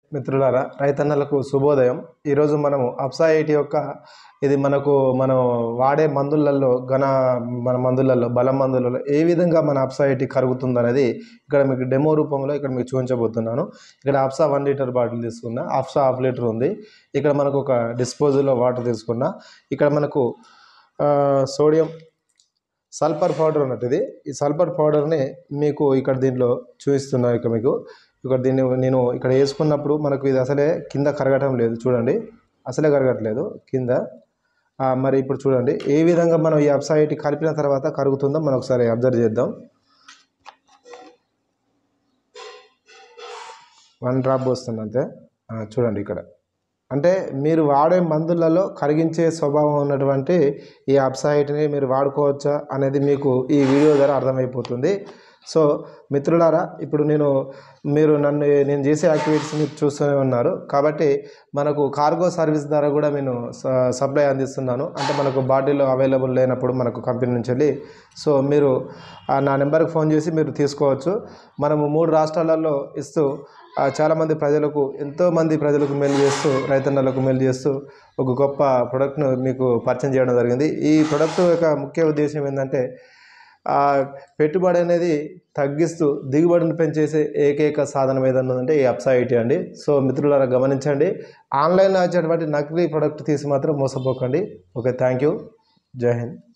మిత్రులారా రైతన్నలకు శుభోదయం ఈరోజు మనము అప్సా ఎయిటీ యొక్క ఇది మనకు మనం వాడే మందులలో ఘన మన మందులలో బలం మందులలో ఏ విధంగా మన అప్సా ఎయిటీ కరుగుతుంది అనేది ఇక్కడ మీకు డెమో రూపంలో ఇక్కడ మీకు చూపించబోతున్నాను ఇక్కడ అప్సా వన్ లీటర్ బాటిల్ తీసుకున్నా అప్సా హాఫ్ లీటర్ ఉంది ఇక్కడ మనకు ఒక డిస్పోజల్లో వాటర్ తీసుకున్నా ఇక్కడ మనకు ఆ, సోడియం సల్ఫర్ పౌడర్ ఉన్నట్టు ఇది ఈ సల్ఫర్ పౌడర్ని మీకు ఇక్కడ దీంట్లో చూపిస్తున్నాను ఇక్కడ మీకు ఇక్కడ దీన్ని నేను ఇక్కడ వేసుకున్నప్పుడు మనకు ఇది అసలే కింద కరగటం లేదు చూడండి అసలే కరగట్లేదు కింద ఆ, మరి ఇప్పుడు చూడండి ఏ విధంగా మనం ఈ అప్సైట్ కలిపిన తర్వాత కరుగుతుందో మనం ఒకసారి అబ్జర్వ్ చేద్దాం వన్ డ్రాప్ వస్తుంది అంతే ఆ, చూడండి ఇక్కడ అంటే మీరు వాడే మందులలో కరిగించే స్వభావం ఉన్నటువంటి ఈ అప్సైట్ని మీరు వాడుకోవచ్చా అనేది మీకు ఈ వీడియో ద్వారా అర్థమైపోతుంది సో మిత్రులారా ఇప్పుడు నేను మీరు నన్ను నేను చేసే యాక్టివిటీస్ మీరు చూస్తూనే ఉన్నారు కాబట్టి మనకు కార్గో సర్వీస్ ద్వారా కూడా నేను స- సప్లై అందిస్తున్నాను అంటే మనకు బాటిల్ అవైలబుల్ లేనప్పుడు మనకు కంపెనీ నుంచి వెళ్ళి సో మీరు ఆ, నా నెంబర్కి ఫోన్ చేసి మీరు తీసుకోవచ్చు మనము మూడు రాష్ట్రాలలో ఇస్తూ ఆ, చాలామంది ప్రజలకు ఎంతోమంది ప్రజలకు మేలు చేస్తూ రైతన్నలకు మేలు చేస్తూ ఒక గొప్ప ప్రోడక్ట్ను మీకు పరిచయం చేయడం జరిగింది ఈ ప్రోడక్ట్ యొక్క ముఖ్య ఉద్దేశం ఏంటంటే ఆ, పెట్టుబడి అనేది తగ్గిస్తూ దిగుబడిని పెంచేసే ఏకైక సాధనం ఏదన్నా ఉందంటే ఈ అప్సైటీ అండి సో మిత్రులారా గమనించండి ఆన్లైన్లో వచ్చేటువంటి నకిలీ ప్రోడక్ట్ తీసి మాత్రం మోసపోకండి ఓకే థ్యాంక్ యూ జై హింద్